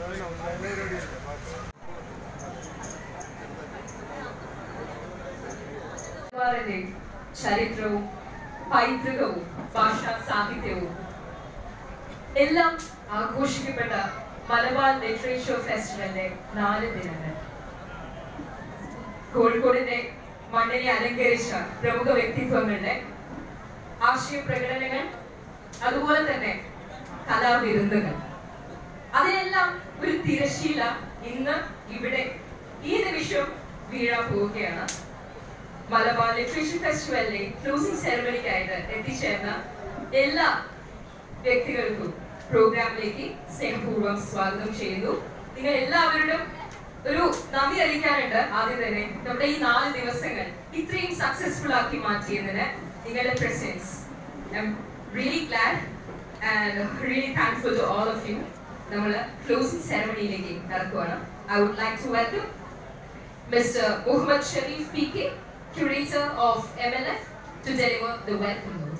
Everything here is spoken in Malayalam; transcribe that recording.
മലബാറിന്റെ ചരിത്രവും പൈതൃകവും ഭാഷാ സാഹിത്യവും എല്ലാം ആഘോഷിക്കപ്പെട്ട മലബാർ ലിറ്ററേച്ചർ ഫെസ്റ്റിവലിന്റെ നാല് ദിനങ്ങൾ കോഴിക്കോടിന്റെ മണ്ണിനെ അലങ്കരിച്ച പ്രമുഖ വ്യക്തിത്വങ്ങളുടെ ആശയ പ്രകടനങ്ങൾ അതുപോലെ തന്നെ കലാവിരുന്നുകൾ അതിനെല്ലാം ഒരു തിരശീല ഇന്ന് ഇവിടെ ഈ നിമിഷം വീഴാൻ പോവുകയാണ് മലബാർ ലിറ്ററേച്ചർ ഫെസ്റ്റിവലിലെ ക്ലോസിംഗ് സെറമണിക്കായിട്ട് എത്തിച്ചേർന്ന എല്ലാ വ്യക്തികൾക്കും പ്രോഗ്രാമിലേക്ക് സ്നേഹപൂർവ്വം സ്വാഗതം ചെയ്യുന്നു നിങ്ങൾ എല്ലാവരോടും ഒരു നന്ദി അറിയിക്കാനുണ്ട് ആദ്യം തന്നെ നമ്മുടെ ഈ നാല് ദിവസങ്ങൾ ഇത്രയും സക്സസ്ഫുൾ ആക്കി മാറ്റിയതിന് നിങ്ങളുടെ presence I'm really glad and really thankful to all of you നമ്മൾ ക്ലോസിംഗ് സെറമണിയിലേക്ക് നടക്കുവാണ് I would like to welcome Mr. Muhammad Sharif PK, curator of MLF, to deliver the welcome note.